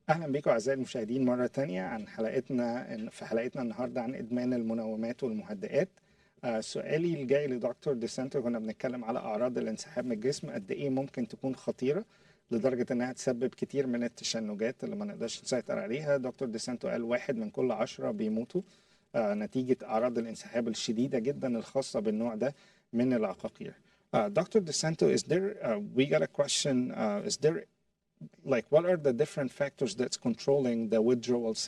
اهلا بكم اعزائي المشاهدين مره تانية عن حلقتنا في حلقتنا النهارده عن ادمان المنومات والمهدئات آه، سؤالي الجاي لدكتور ديسنتو كنا بنتكلم على اعراض الانسحاب من الجسم قد ايه ممكن تكون خطيره لدرجه انها تسبب كتير من التشنجات اللي ما نقدرش نسيطر عليها دكتور ديسنتو قال واحد من كل عشرة بيموتوا آه، نتيجه اعراض الانسحاب الشديده جدا الخاصه بالنوع ده من العقاقير Uh, Dr. DeSanto, is there, uh, we got a question, uh, is there like what are the different factors that's controlling the withdrawal